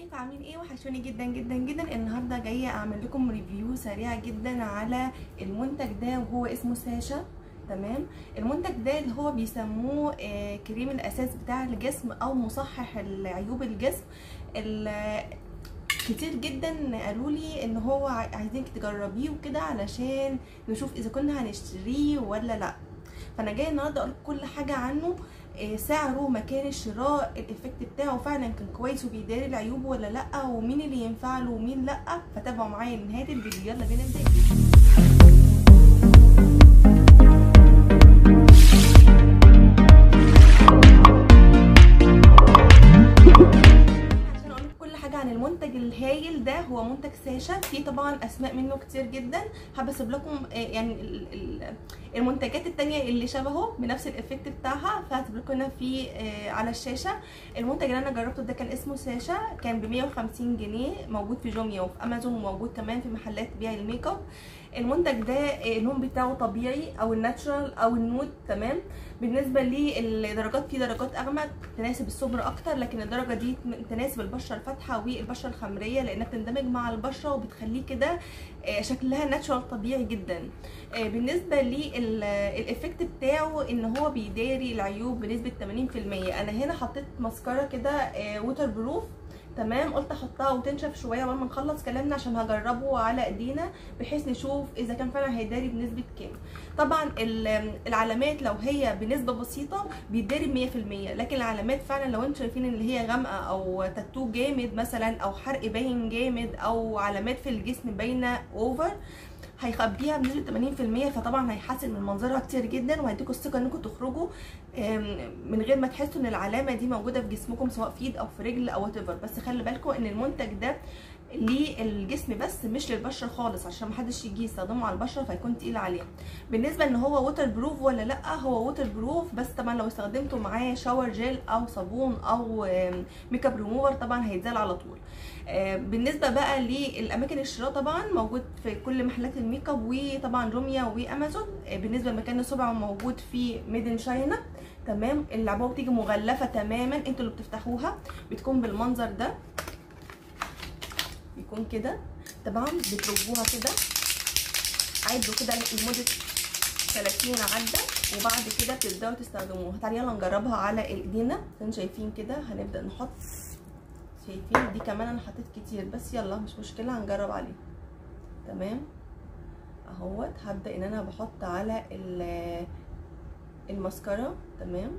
ازيكم عاملين ايه وحشوني جدا جدا جدا النهارده جايه اعمل لكم ريفيو سريع جدا على المنتج ده وهو اسمه ساشا تمام المنتج ده اللي هو بيسموه آه كريم الاساس بتاع الجسم او مصحح عيوب الجسم كتير جدا قالوا لي ان هو عايزينك تجربيه وكده علشان نشوف اذا كنا هنشتريه ولا لا فانا جايه النهارده اقول كل حاجه عنه سعره مكان الشراء الايفكت بتاعه فعلا كان كويس وبيداري العيوب ولا لا ومين اللي ينفع له ومين لا فتابعوا معايا لنهايه الفيديو يلا بينا نبدا عشان اقول كل حاجه عن المنتج الهايل ده هو منتج ساشا في طبعا اسماء منه كتير جدا حابه اسيب لكم يعني المنتجات التانية اللي شبهه بنفس الايفكت بتاعها فهسيب لكم هنا في على الشاشه المنتج اللي انا جربته ده كان اسمه ساشا كان ب 150 جنيه موجود في جوميا وفي امازون وموجود كمان في محلات بيع الميك اب المنتج ده اللون بتاعه طبيعي او الناتشرال او النود تمام بالنسبه للدرجات في درجات اغمق تناسب الصبر اكتر لكن الدرجه دي تناسب البشره الفاتحه والبشره الخمريه لانها بتندمج مع البشره وبتخليه كده شكلها ناتشرال طبيعي جدا بالنسبه للايفكت بتاعه ان هو بيداري العيوب بنسبه 80% انا هنا حطيت ماسكارا كده ووتر بروف تمام قلت احطها وتنشف شويه قبل ما نخلص كلامنا عشان هجربه على ايدينا بحيث نشوف اذا كان فعلا هيداري بنسبه كام طبعا العلامات لو هي بنسبه بسيطه بيداري 100% لكن العلامات فعلا لو انتوا شايفين اللي هي غامقه او تاتو جامد مثلا او حرق باين جامد او علامات في الجسم باينه اوفر هيخبيها بنسبه 80% فطبعا هيحسن من منظرها كتير جدا وهيديكوا الثقه انكم تخرجوا من غير ما تحسوا ان العلامه دي موجوده في جسمكم سواء في ايد او في رجل او وات بس خلي بالكم ان المنتج ده للجسم بس مش للبشره خالص عشان محدش يجي يستخدمه على البشره فيكون تقيل عليها بالنسبه ان هو ووتر بروف ولا لا هو ووتر بروف بس طبعا لو استخدمتوا معاه شاور جيل او صابون او ميك اب ريموفر طبعا هيتزال على طول بالنسبه بقى للاماكن الشراء طبعا موجود في كل محلات الميك اب وطبعا روميا وامازون بالنسبه لمكان السبعه موجود في ميدن شاينا تمام العبوه بتيجي مغلفه تماما انتوا اللي بتفتحوها بتكون بالمنظر ده بيكون كده طبعا بتربوها كده عدوا كده لمده 30 عده وبعد كده بتبداوا تستخدموها تعالوا يلا نجربها على ايدينا انتوا شايفين كده هنبدا نحط شايفين دي كمان انا حطيت كتير بس يلا مش مشكله هنجرب عليه تمام اهوت هبدا ان انا بحط على الماسكارا تمام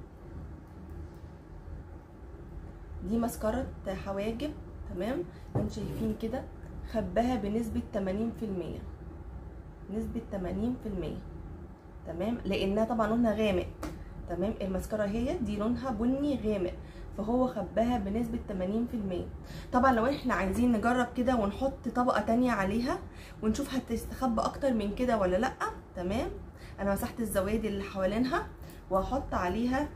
دي ماسكارا حواجب تمام انتوا شايفين كده خباها بنسبه 80% نسبه 80% تمام لانها طبعا لونها غامق تمام الماسكارا هي دي لونها بني غامق فهو خباها بنسبة 80% طبعا لو احنا عايزين نجرب كده ونحط طبقة تانية عليها ونشوف هتستخبى اكتر من كده ولا لا تمام انا مسحت الزوايد اللي حوالينها وهحط عليها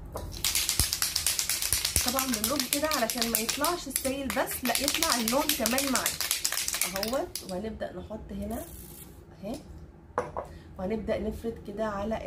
طبعا بنرج كده علشان ما يطلعش السائل بس لا يطلع اللون كمان معاه اهوت وهنبدأ نحط هنا اهي وهنبدأ نفرد كده على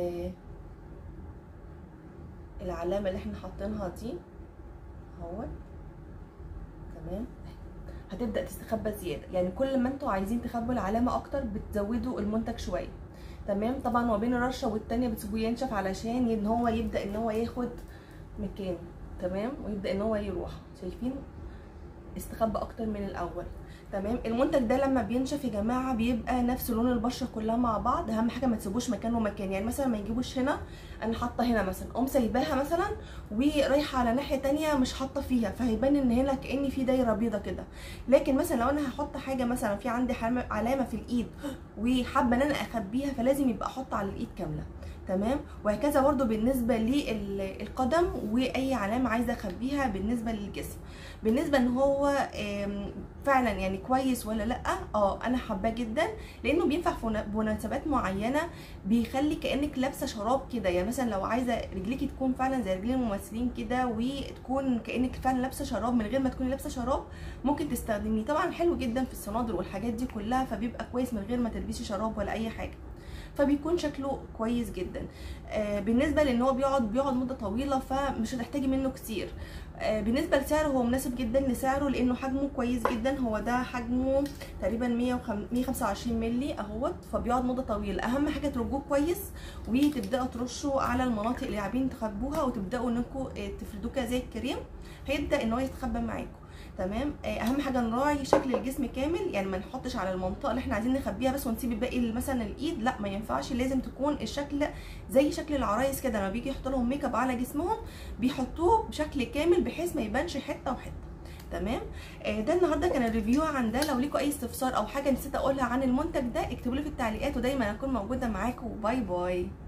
العلامة اللي احنا حاطينها دي اهوت تمام هتبدا تستخبى زياده يعني كل ما انتوا عايزين تخبوا العلامه اكتر بتزودوا المنتج شويه تمام طبعا ما بين الرشه والتانيه بتسيبوه ينشف علشان ان هو يبدا ان هو ياخد مكان تمام ويبدا ان هو يروح شايفين استخبى اكتر من الاول تمام المنتج ده لما بينشف يا جماعه بيبقى نفس لون البشره كلها مع بعض اهم حاجه ما تسيبوش مكان ومكان يعني مثلا ما يجيبوش هنا انا حاطه هنا مثلا اقوم سايباها مثلا ورايحه على ناحيه تانية مش حاطه فيها فهيبان ان هنا كاني في دايره بيضه كده لكن مثلا لو انا هحط حاجه مثلا في عندي علامه في الايد وحابه ان انا اخبيها فلازم يبقى احط على الايد كامله تمام وهكذا برضو بالنسبه للقدم واي علامه عايزه اخبيها بالنسبه للجسم بالنسبه ان هو فعلا يعني كويس ولا لا اه انا حباه جدا لانه بينفع في مناسبات معينه بيخلي كانك لابسه شراب كده يعني مثلا لو عايزه رجليكي تكون فعلا زي رجلين الممثلين كده وتكون كانك فعلا لابسه شراب من غير ما تكوني لابسه شراب ممكن تستخدميه طبعا حلو جدا في الصنادر والحاجات دي كلها فبيبقى كويس من غير ما تلبسي شراب ولا اي حاجه فبيكون شكله كويس جدا آه بالنسبه لان هو بيقعد بيقعد مده طويله فمش هتحتاجي منه كتير آه، بالنسبه لسعره هو مناسب جدا لسعره لانه حجمه كويس جدا هو ده حجمه تقريبا 125 مللي اهوت فبيقعد مده طويله اهم حاجه ترجوه كويس وتبداوا ترشوا على المناطق اللي عايزين تخبوها وتبداوا انكم تفردوه كده زي الكريم هيبدا ان هو يتخبى معاكم تمام آه، اهم حاجه نراعي شكل الجسم كامل يعني ما نحطش على المنطقه اللي احنا عايزين نخبيها بس ونسيب الباقي مثلا الايد لا ما ينفعش لازم تكون الشكل زي شكل العرايس كده لما بيجي يحطوا لهم ميك اب على جسمهم بيحطوه بشكل كامل بحيث ما يبانش حته وحته تمام آه، ده النهارده كان الريفيو عن ده لو ليكوا اي استفسار او حاجه نسيت اقولها عن المنتج ده اكتبوا لي في التعليقات ودايما اكون موجوده معاكم باي باي